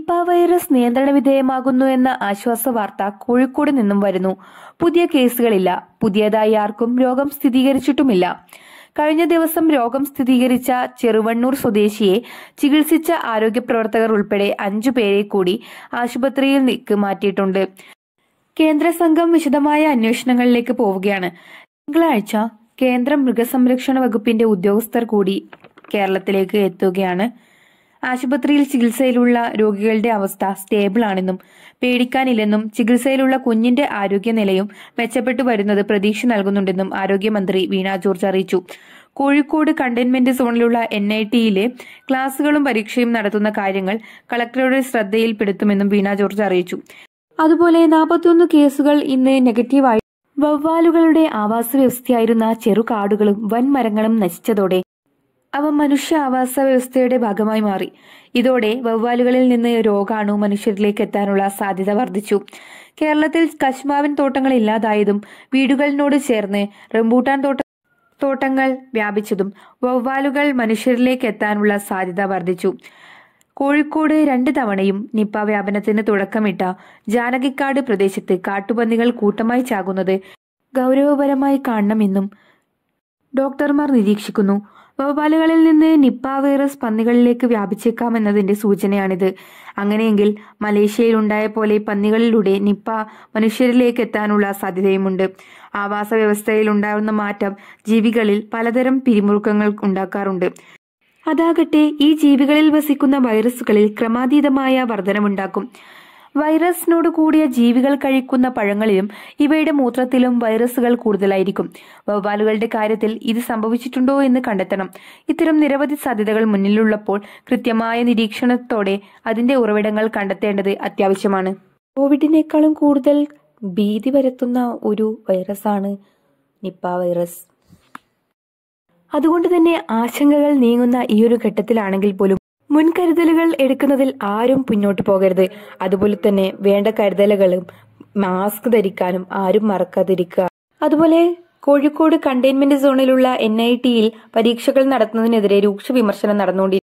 Nipah virus നിയന്ത്രണ വിധേയമാകുന്നു എന്ന ആശ്വാസ വാർത്ത കോഴിക്കോട് നിന്നും വരുന്നു പുതിയ കേസുകളില്ല പുതിയതായി ആർക്കും രോഗം സ്ഥിരീകരിച്ചിട്ടുമില്ല കഴിഞ്ഞ ദിവസം രോഗം സ്ഥിരീകരിച്ച ചെറുവണ്ണൂർ സ്വദേശിയെ ചികിത്സിച്ച ആരോഗ്യ പ്രവർത്തകർ ഉൾപ്പെടെ അഞ്ചു പേരെ കൂടി ആശുപത്രിയിൽ നിക്ക് മാറ്റിയിട്ടുണ്ട് കേന്ദ്ര സംഘം വിശദമായ അന്വേഷണങ്ങളിലേക്ക് പോവുകയാണ് തിങ്കളാഴ്ച കേന്ദ്ര മൃഗസംരക്ഷണ വകുപ്പിന്റെ ഉദ്യോഗസ്ഥർ കൂടി കേരളത്തിലേക്ക് എത്തുകയാണ് ആശുപത്രിയിൽ ചികിത്സയിലുള്ള രോഗികളുടെ അവസ്ഥ സ്റ്റേബിൾ ആണെന്നും പേടിക്കാനില്ലെന്നും ചികിത്സയിലുള്ള കുഞ്ഞിന്റെ ആരോഗ്യനിലയും മെച്ചപ്പെട്ടു വരുന്നത് പ്രതീക്ഷ നൽകുന്നുണ്ടെന്നും ആരോഗ്യമന്ത്രി വീണ ജോർജ് അറിയിച്ചു കോഴിക്കോട് കണ്ടെയ്ൻമെന്റ് സോണിലുള്ള എൻ ഐ ടിയിലെ ക്ലാസുകളും പരീക്ഷയും നടത്തുന്ന കാര്യങ്ങൾ കളക്ടറുടെ ശ്രദ്ധയിൽപ്പെടുത്തുമെന്നും വീണ ജോർജ് അറിയിച്ചു അതുപോലെ നാൽപ്പത്തിയൊന്ന് കേസുകൾ ഇന്ന് നെഗറ്റീവായി വവ്വാലുകളുടെ ആവാസ വ്യവസ്ഥയായിരുന്ന ചെറുകാടുകളും വൻമരങ്ങളും നശിച്ചതോടെ അവ മനുഷ്യ ആവാസ വ്യവസ്ഥയുടെ ഭാഗമായി മാറി ഇതോടെ വവ്വാലുകളിൽ നിന്ന് രോഗാണു മനുഷ്യരിലേക്ക് എത്താനുള്ള സാധ്യത വർദ്ധിച്ചു കേരളത്തിൽ കശ്മാവിൻ തോട്ടങ്ങൾ ഇല്ലാതായതും വീടുകളിനോട് ചേർന്ന് റംബൂട്ടാൻ തോട്ട തോട്ടങ്ങൾ വ്യാപിച്ചതും വവ്വാലുകൾ മനുഷ്യരിലേക്ക് എത്താനുള്ള സാധ്യത വർദ്ധിച്ചു കോഴിക്കോട് രണ്ട് തവണയും നിപ്പ വ്യാപനത്തിന് തുടക്കമിട്ട ജാനകിക്കാട് പ്രദേശത്ത് കാട്ടുപന്നികൾ കൂട്ടമായി ചാകുന്നത് ഗൗരവപരമായി കാണണമെന്നും ഡോക്ടർമാർ നിരീക്ഷിക്കുന്നു വവ്വാലുകളിൽ നിന്ന് നിപ്പ വൈറസ് പന്നികളിലേക്ക് വ്യാപിച്ചേക്കാമെന്നതിന്റെ സൂചനയാണിത് അങ്ങനെയെങ്കിൽ മലേഷ്യയിലുണ്ടായ പോലെ പന്നികളിലൂടെ നിപ്പ മനുഷ്യരിലേക്ക് എത്താനുള്ള സാധ്യതയുമുണ്ട് ആവാസ വ്യവസ്ഥയിൽ ഉണ്ടാകുന്ന മാറ്റം ജീവികളിൽ പലതരം പിരിമുറുക്കങ്ങൾ ഉണ്ടാക്കാറുണ്ട് അതാകട്ടെ ഈ ജീവികളിൽ വസിക്കുന്ന വൈറസുകളിൽ ക്രമാതീതമായ വർധനമുണ്ടാക്കും വൈറസിനോട് കൂടിയ ജീവികൾ കഴിക്കുന്ന പഴങ്ങളിലും ഇവയുടെ മൂത്രത്തിലും വൈറസുകൾ കൂടുതലായിരിക്കും വവ്വാലുകളുടെ കാര്യത്തിൽ ഇത് സംഭവിച്ചിട്ടുണ്ടോ എന്ന് കണ്ടെത്തണം ഇത്തരം നിരവധി സാധ്യതകൾ മുന്നിലുള്ളപ്പോൾ കൃത്യമായ നിരീക്ഷണത്തോടെ അതിന്റെ ഉറവിടങ്ങൾ കണ്ടെത്തേണ്ടത് അത്യാവശ്യമാണ് കോവിഡിനേക്കാളും കൂടുതൽ ഭീതി പരത്തുന്ന ഒരു വൈറസാണ് നിപ്പ വൈറസ് അതുകൊണ്ട് തന്നെ ആശങ്കകൾ നീങ്ങുന്ന ഈ ഒരു ഘട്ടത്തിലാണെങ്കിൽ പോലും മുൻകരുതലുകൾ എടുക്കുന്നതിൽ ആരും പിന്നോട്ട് പോകരുത് അതുപോലെ തന്നെ വേണ്ട കരുതലുകളും മാസ്ക് ധരിക്കാനും ആരും മറക്കാതിരിക്കുക അതുപോലെ കോഴിക്കോട് കണ്ടെയ്ൻമെന്റ് സോണിലുള്ള എൻ ഐ ടിയിൽ പരീക്ഷകൾ നടത്തുന്നതിനെതിരെ രൂക്ഷ വിമർശനം നടന്നുകൊണ്ടിരിക്കുന്നു